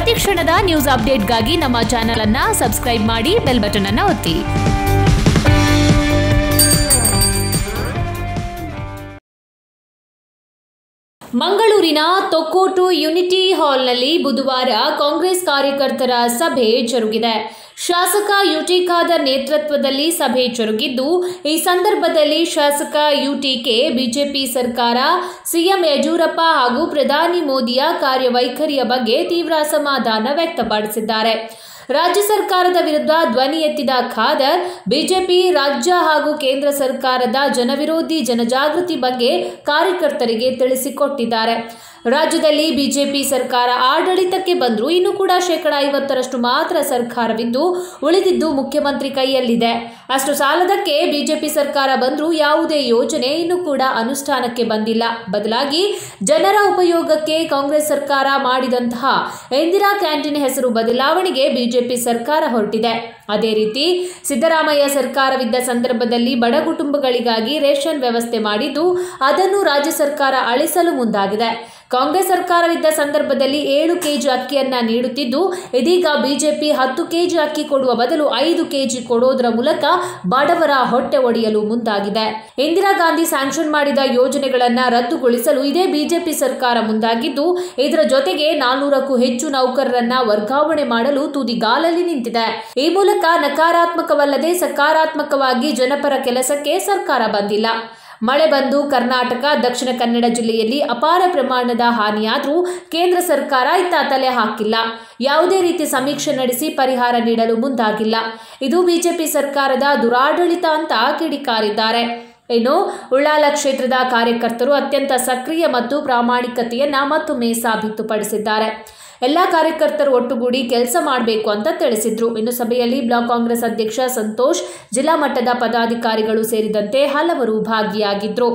ಪ್ರತಿ ಕ್ಷಣದ ನ್ಯೂಸ್ ಅಪ್ಡೇಟ್ಗಾಗಿ ನಮ್ಮ ಚಾನೆಲ್ ಅನ್ನ ಸಬ್ಸ್ಕ್ರೈಬ್ ಮಾಡಿ ಬೆಲ್ ಬಟನ್ ಅನ್ನ ಒತ್ತಿ ಮಂಗಳೂರಿನ ತೊಕ್ಕೋಟು ಯುನಿಟಿ ಹಾಲ್ನಲ್ಲಿ ಬುಧವಾರ ಕಾಂಗ್ರೆಸ್ ಕಾರ್ಯಕರ್ತರ ಸಭೆ ಜರುಗಿದೆ ಶಾಸಕ ಯುಟಿ ಖಾದರ್ ನೇತೃತ್ವದಲ್ಲಿ ಸಭೆ ಜರುಗಿದ್ದು ಈ ಸಂದರ್ಭದಲ್ಲಿ ಶಾಸಕ ಯುಟಿಕೆ ಬಿಜೆಪಿ ಸರ್ಕಾರ ಸಿಎಂ ಯಡಿಯೂರಪ್ಪ ಹಾಗೂ ಪ್ರಧಾನಿ ಮೋದಿಯ ಕಾರ್ಯವೈಖರಿಯ ಬಗ್ಗೆ ತೀವ್ರ ಅಸಮಾಧಾನ ವ್ಯಕ್ತಪಡಿಸಿದ್ದಾರೆ ರಾಜ್ಯ ಸರ್ಕಾರದ ವಿರುದ್ಧ ಧ್ವನಿ ಎತ್ತಿದ ಖಾದರ್ ಬಿಜೆಪಿ ರಾಜ್ಯ ಹಾಗೂ ಕೇಂದ್ರ ಸರ್ಕಾರದ ಜನವಿರೋಧಿ ಜನಜಾಗೃತಿ ಬಗ್ಗೆ ಕಾರ್ಯಕರ್ತರಿಗೆ ತಿಳಿಸಿಕೊಟ್ಟಿದ್ದಾರೆ ರಾಜ್ಯದಲ್ಲಿ ಬಿಜೆಪಿ ಸರ್ಕಾರ ಆಡಳಿತಕ್ಕೆ ಬಂದರೂ ಇನ್ನೂ ಕೂಡ ಶೇಕಡ ಐವತ್ತರಷ್ಟು ಮಾತ್ರ ಸರ್ಕಾರವಿದ್ದು ಉಳಿದಿದ್ದು ಮುಖ್ಯಮಂತ್ರಿ ಕೈಯಲ್ಲಿದೆ ಅಷ್ಟು ಸಾಲದಕ್ಕೆ ಬಿಜೆಪಿ ಸರ್ಕಾರ ಬಂದರೂ ಯಾವುದೇ ಯೋಜನೆ ಇನ್ನೂ ಕೂಡ ಅನುಷ್ಠಾನಕ್ಕೆ ಬಂದಿಲ್ಲ ಬದಲಾಗಿ ಜನರ ಉಪಯೋಗಕ್ಕೆ ಕಾಂಗ್ರೆಸ್ ಸರ್ಕಾರ ಮಾಡಿದಂತಹ ಇಂದಿರಾ ಕ್ಯಾಂಟೀನ್ ಹೆಸರು ಬದಲಾವಣೆಗೆ ಬಿಜೆಪಿ ಸರ್ಕಾರ ಹೊರಟಿದೆ ಅದೇ ರೀತಿ ಸಿದ್ದರಾಮಯ್ಯ ಸರ್ಕಾರವಿದ್ದ ಸಂದರ್ಭದಲ್ಲಿ ಬಡ ಕುಟುಂಬಗಳಿಗಾಗಿ ರೇಷನ್ ವ್ಯವಸ್ಥೆ ಮಾಡಿದ್ದು ಅದನ್ನು ರಾಜ್ಯ ಸರ್ಕಾರ ಅಳಿಸಲು ಮುಂದಾಗಿದೆ ಕಾಂಗ್ರೆಸ್ ಸರ್ಕಾರವಿದ್ದ ಸಂದರ್ಭದಲ್ಲಿ ಏಳು ಕೆಜಿ ಅಕ್ಕಿಯನ್ನ ನೀಡುತ್ತಿದ್ದು ಇದೀಗ ಬಿಜೆಪಿ ಹತ್ತು ಕೆಜಿ ಅಕ್ಕಿ ಕೊಡುವ ಬದಲು ಐದು ಕೆಜಿ ಕೊಡೋದರ ಮೂಲಕ ಬಡವರ ಹೊಟ್ಟೆ ಒಡೆಯಲು ಮುಂದಾಗಿದೆ ಇಂದಿರಾ ಗಾಂಧಿ ಸ್ಯಾಂಕ್ಷನ್ ಮಾಡಿದ ಯೋಜನೆಗಳನ್ನ ರದ್ದುಗೊಳಿಸಲು ಇದೇ ಬಿಜೆಪಿ ಸರ್ಕಾರ ಮುಂದಾಗಿದ್ದು ಇದರ ಜೊತೆಗೆ ನಾನ್ನೂರಕ್ಕೂ ಹೆಚ್ಚು ನೌಕರರನ್ನ ವರ್ಗಾವಣೆ ಮಾಡಲು ತುದಿಗಾಲಲ್ಲಿ ನಿಂತಿದೆ ಈ ಮೂಲಕ ನಕಾರಾತ್ಮಕವಲ್ಲದೆ ಸಕಾರಾತ್ಮಕವಾಗಿ ಜನಪರ ಕೆಲಸಕ್ಕೆ ಸರ್ಕಾರ ಬಂದಿಲ್ಲ ಮಳೆ ಬಂದು ಕರ್ನಾಟಕ ದಕ್ಷಿಣ ಕನ್ನಡ ಜಿಲ್ಲೆಯಲ್ಲಿ ಅಪಾರ ಪ್ರಮಾಣದ ಹಾನಿಯಾದರೂ ಕೇಂದ್ರ ಸರ್ಕಾರ ಇತ್ತ ತಲೆ ಹಾಕಿಲ್ಲ ಯಾವುದೇ ರೀತಿ ಸಮೀಕ್ಷೆ ನಡೆಸಿ ಪರಿಹಾರ ನೀಡಲು ಮುಂದಾಗಿಲ್ಲ ಇದು ಬಿಜೆಪಿ ಸರ್ಕಾರದ ದುರಾಡಳಿತ ಅಂತ ಕಿಡಿಕಾರಿದ್ದಾರೆ ಇನ್ನು ಉಳ್ಳಾಲ ಕ್ಷೇತ್ರದ ಕಾರ್ಯಕರ್ತರು ಅತ್ಯಂತ ಸಕ್ರಿಯ ಮತ್ತು ಪ್ರಾಮಾಣಿಕತೆಯನ್ನ ಮತ್ತೊಮ್ಮೆ ಸಾಬೀತುಪಡಿಸಿದ್ದಾರೆ ಎಲ್ಲ ಕಾರ್ಯಕರ್ತರು ಒಟ್ಟುಗೂಡಿ ಕೆಲಸ ಮಾಡಬೇಕು ಅಂತ ತಿಳಿಸಿದ್ರು ಇನ್ನು ಸಭೆಯಲ್ಲಿ ಬ್ಲಾಕ್ ಕಾಂಗ್ರೆಸ್ ಅಧ್ಯಕ್ಷ ಸಂತೋಷ್ ಜಿಲ್ಲಾ ಮಟ್ಟದ ಪದಾಧಿಕಾರಿಗಳು ಸೇರಿದಂತೆ ಹಲವರು ಭಾಗಿಯಾಗಿದ್ರು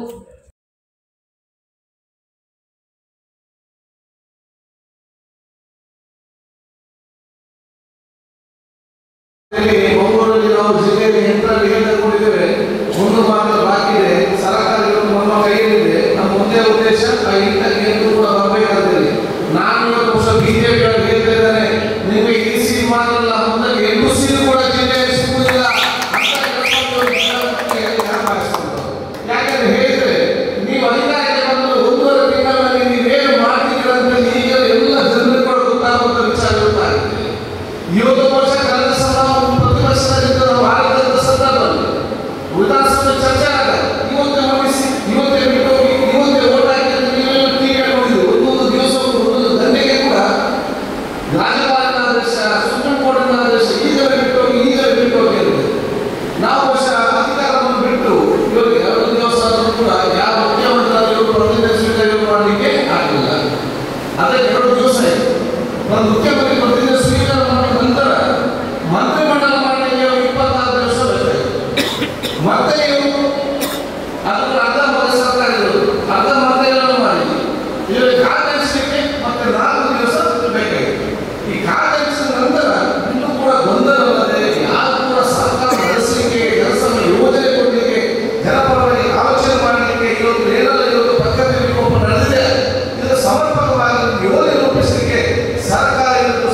ಇಲ್ಲಿ ಮಂಗಳೂರಲ್ಲಿ ನಾವು ಜಿಲ್ಲೆಯಲ್ಲಿ ಎಂಟರಲ್ಲಿ ಹೇಳಿಕೊಂಡಿದ್ದೇವೆ ಒಂದು ಮಾತ್ರ ಬಾಕಿ ಇದೆ ಸರ್ಕಾರ ಇವತ್ತು ನಮ್ಮ ಕೈಯಲ್ಲಿದೆ ನಮ್ಮ ಮುಂದೆ ಉದ್ದೇಶ ಆ ಎಂಟಕ್ಕೆ ಎಂದು ಕೂಡ ಬರಬೇಕಾಗ್ತದೆ ನಾನು ಇವತ್ತು ಹೊಸ ಬಿಜೆಪಿ ಹೇಳ್ತಾ ಇದ್ದೇನೆ ನಿಮಗೆ ಈ ಸೀಟ್ ಮಾಡಲ್ಲ ಮುಂದೆ ಎಂಟು ಸೀಟ್ ಕೂಡ ಜಿಲ್ಲೆಯಲ್ಲಿ ಸಿಗುವುದಿಲ್ಲ ಅಂತ ಹೇಳ್ಕೊಂಡು ಯಾರು ಭಾವಿಸ್ಕೊಂಡು? ಯಾಕಂದ್ರೆ ಹೇಳಿದ್ರೆ ನೀವು ಅಧಿಕಾರಕ್ಕೆ ಬಂದು ಒಂದೂವರೆ ತಿಂಗಳಲ್ಲಿ ನೀವೇನು ಮಾಡ್ತೀರಾ ಅಂತ ಈಗ ಎಲ್ಲ ಜನರಿಗೆ ಕೂಡ ಗೊತ್ತಾಗುವಂತ ವಿಚಾರ ಗೊತ್ತಾಗುತ್ತೆ ಇವತ್ತು ವರ್ಷ ಕಳೆದ ಸಲ ಒಂದು ಪ್ರತಿಪಕ್ಷದಲ್ಲಿದ್ದ ನಾವು ಆಡಳಿತದ ಸಂದರ್ಭದಲ್ಲಿ ವಿಧಾನಸಭೆ ಚರ್ಚೆ ಆಗ ಇವತ್ತೇ ಮುಗಿಸಿ ಇವತ್ತೇ ಬಿಟ್ಟು ಹೋಗಿ ಇವತ್ತೇ ಓಟ್ ಹಾಕಿ ಅಂತ ನೀವೆಲ್ಲ ಟಿವಿ ನೋಡಿದ್ರು ಒಂದೊಂದು ದಿವಸ ಒಂದೊಂದು ದಂಡೆಗೆ ಕೂಡ ರಾಜ್ಯಪಾಲನ ಆದೇಶ ಸುಪ್ರೀಂ ಕೋರ್ಟಿನ ಆದೇಶ ಈಗಲೇ ಬಿಟ್ಟು ಹೋಗಿ ಈಗಲೇ ಬಿಟ್ಟು ಹೋಗಿ ಅಂತ ನಾವು ವರ್ಷ ಅಧಿಕಾರವನ್ನು ಬಿಟ್ಟು ಇವರಿಗೆ ಎರಡು ದಿವಸ ಆದರೂ ಕೂಡ ಯಾವ ಮುಖ್ಯಮಂತ್ರಿಗಳು ಪ್ರತಿನಿಧಿ ಸ್ವೀಕಾರ ಮಾಡಲಿಕ್ಕೆ ಆಗಲಿಲ್ಲ ಅದೇ ಎರಡು ದಿವಸ ಆಯಿತು ಒಂದು ಮುಖ್ಯಮಂತ್ರಿ ಪ್ರತಿನಿಧಿ ಸ್ವೀಕಾರ ಮಾಡಿದ ನಂತರ ಮಂತ್ರಿಮಂಡಲ ಮಾಡಲಿಕ್ಕೆ ಇಪ್ಪತ್ತಾರು ದಿವಸ ಬೇಕಾಯಿತು ಮತ್ತೆ ಇವರು ಅದರ ಅರ್ಧ ಮತ ಸರ್ಕಾರ ಇರೋದು ಅರ್ಧ ಮಂತ್ರಿಗಳನ್ನು ಮಾಡಿ ಇವರಿಗೆ ಕಾಯ್ದಿರಿಸಲಿಕ್ಕೆ ಮತ್ತೆ ನಾಲ್ಕು ದಿವಸ ಬೇಕಾಗಿತ್ತು ಈ ಕಾಯ್ದಿರಿಸಿದ ನಂತರ ಇನ್ನೂ ಕೂಡ ಗೊಂದಲವಲ್ಲದೆ ಯಾರು ಕೂಡ ಸರ್ಕಾರ ನಡೆಸಲಿಕ್ಕೆ ಕೆಲಸ ಯೋಜನೆ ಕೊಡಲಿಕ್ಕೆ ಜನಪರವಾಗಿ ಆಲೋಚನೆ ಮಾಡಲಿಕ್ಕೆ ಇವತ್ತು ಏನೆಲ್ಲ ಇವತ್ತು ಪದ್ಧತಿ ವಿಕೋಪ ನಡೆದಿದೆ ಇದು ಸಮರ್ಪಕವಾಗಿ ಯೋಜನೆ ರೂಪಿಸಲಿಕ್ಕೆ ಸರ್ಕಾರ ಇವತ್ತು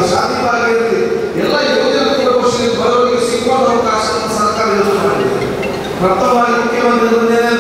ಶಾದಿ ಭಾಗ್ಯ ಇರಲಿ ಎಲ್ಲ ಯೋಜನೆ ಕೂಡ ಬರೋರಿಗೆ ಸಿಗುವ ಅವಕಾಶವನ್ನು ಸರ್ಕಾರ ಯೋಚನೆ ಮಾಡಿದೆ ಪ್ರಥಮವಾಗಿ ಮುಖ್ಯಮಂತ್ರಿ ಮುಂದೆ